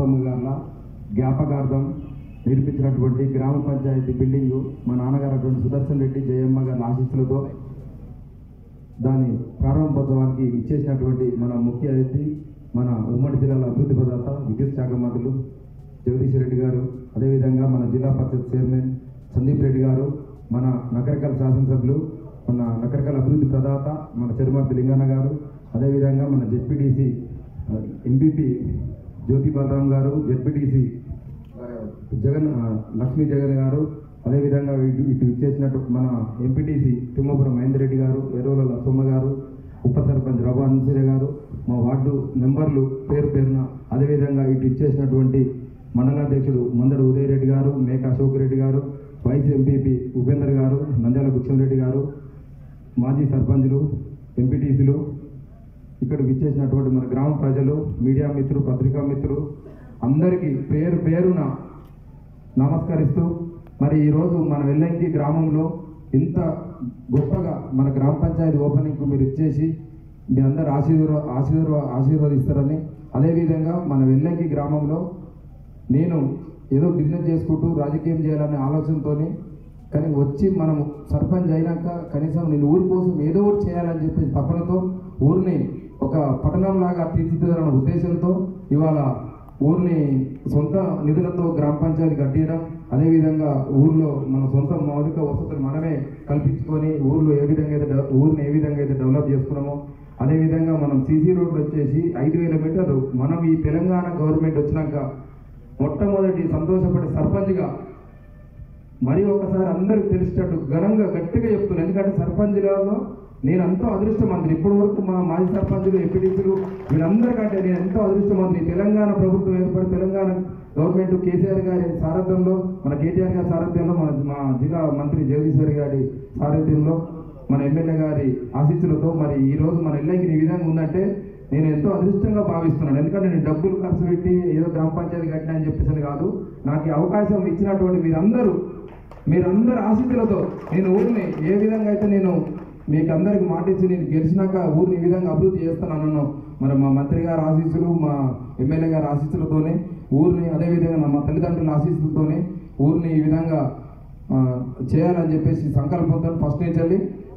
సుబ్బమ్మ గారుల జ్ఞాపకార్థం నిర్మించినటువంటి గ్రామ పంచాయతీ బిల్డింగు మా నాన్నగారు అటువంటి సుదర్శన్ రెడ్డి జయమ్మ గారి ఆశీస్సులతో దాని ప్రారంభోత్సవానికి ఇచ్చేసినటువంటి మన ముఖ్య అతిథి మన ఉమ్మడి జిల్లాల అభివృద్ధి ప్రదాత విద్యుత్ శాఖ మంత్రులు జగదీష్ రెడ్డి గారు అదేవిధంగా మన జిల్లా పరిషత్ చైర్మన్ సందీప్ రెడ్డి గారు మన నకరకల్ శాసనసభ్యులు మన నకరకల్ అభివృద్ధి ప్రదాత మన చెరుమర్తి లింగన్న గారు అదేవిధంగా మన జెడ్పీటీసీ ఎంపీపీ జ్యోతి బలరాం గారు జెడ్పీటీసీ జగన్ ఆ, లక్ష్మీ జగన్ గారు అదేవిధంగా ఇటు ఇటు ఇచ్చేసినట్టు మన ఎంపీటీసీ తిమ్మపురం మహేందర్ రెడ్డి గారు ఎరువుల లక్ష్మమ్మ గారు ఉప సర్పంచ్ రఘు అన్సూర్య గారు మా వార్డు మెంబర్లు పేరు పేరున అదేవిధంగా ఇటు ఇచ్చేసినటువంటి మండలాధ్యక్షుడు మందడు ఉదయ్ రెడ్డి గారు మేక అశోక్ రెడ్డి గారు వైస్ ఎంపీపీ ఉపేందర్ గారు నంద్యాల రెడ్డి గారు మాజీ సర్పంచులు ఎంపీటీసీలు ఇక్కడ విచ్చేసినటువంటి మన గ్రామ ప్రజలు మీడియా మిత్రులు పత్రికా మిత్రులు అందరికీ పేరు పేరున నమస్కరిస్తూ మరి ఈరోజు మన వెల్లంకి గ్రామంలో ఇంత గొప్పగా మన గ్రామ పంచాయతీ ఓపెనింగ్కు మీరు ఇచ్చేసి మీ అందరు ఆశీర్వ ఆశీర్వ ఆశీర్వదిస్తారని అదేవిధంగా మన వెల్లంకి గ్రామంలో నేను ఏదో బిజినెస్ చేసుకుంటూ రాజకీయం చేయాలనే ఆలోచనతోని కానీ వచ్చి మనం సర్పంచ్ అయినాక కనీసం నేను ఊరి కోసం ఏదో ఒకటి చేయాలని చెప్పి తపనతో ఊరిని ఒక పట్టణంలాగా తీర్చిదిద్దాలన్న ఉద్దేశంతో ఇవాళ ఊరిని సొంత నిధులతో గ్రామ పంచాయతీ కట్టియడం అదేవిధంగా ఊర్లో మన సొంత మౌలిక వసతులు మనమే కల్పించుకొని ఊర్లో ఏ విధంగా అయితే డెవ- ఊరిని ఏ విధంగా అయితే డెవలప్ చేసుకున్నామో అదేవిధంగా మనం సీసీ రోడ్లు వచ్చేసి ఐదు వేల మీటర్లు మనం ఈ తెలంగాణ గవర్నమెంట్ వచ్చినాక మొట్టమొదటి సంతోషపడే సర్పంచ్గా మరి ఒకసారి అందరికి తెలిసేటట్టు ఘనంగా గట్టిగా చెప్తున్నాను ఎందుకంటే సర్పంచ్లలో నేను ఎంతో అదృష్టమంత్రి ఇప్పటి వరకు మా మాజీ సర్పంచులు ఎంపీటీసీలు వీళ్ళందరికంటే నేను ఎంతో అదృష్టమంత్రి తెలంగాణ ప్రభుత్వం ఏర్పడి తెలంగాణ గవర్నమెంట్ కేసీఆర్ గారి సారథ్యంలో మన కేటీఆర్ గారి సారథ్యంలో మన మా జిల్లా మంత్రి జగదీశ్వర్ గారి సారథ్యంలో మన ఎమ్మెల్యే గారి ఆశీస్సులతో మరి ఈ రోజు మన ఇళ్ళకి ఈ విధంగా ఉందంటే నేను ఎంతో అదృష్టంగా భావిస్తున్నాను ఎందుకంటే నేను డబ్బులు ఖర్చు పెట్టి ఏదో గ్రామ పంచాయతీ కట్టినా అని చెప్పేసి అని కాదు నాకు ఈ అవకాశం ఇచ్చినటువంటి మీరందరూ మీరందరు ఆశీస్సులతో నేను ఊరిని ఏ విధంగా అయితే నేను మీకు అందరికి మాట ఇచ్చి నేను గెలిచినాక ఊరిని ఈ విధంగా అభివృద్ధి చేస్తానన్నాను మరి మా మంత్రి గారి ఆశీస్సులు మా ఎమ్మెల్యే గారి ఆశీస్సులతోనే ఊరిని అదేవిధంగా మా తల్లిదండ్రుల ఆశీస్సులతోనే ఊరిని ఈ విధంగా ఆ, చేయాలని చెప్పేసి సంకల్పంతో ఫస్ట్ నుంచి వెళ్ళి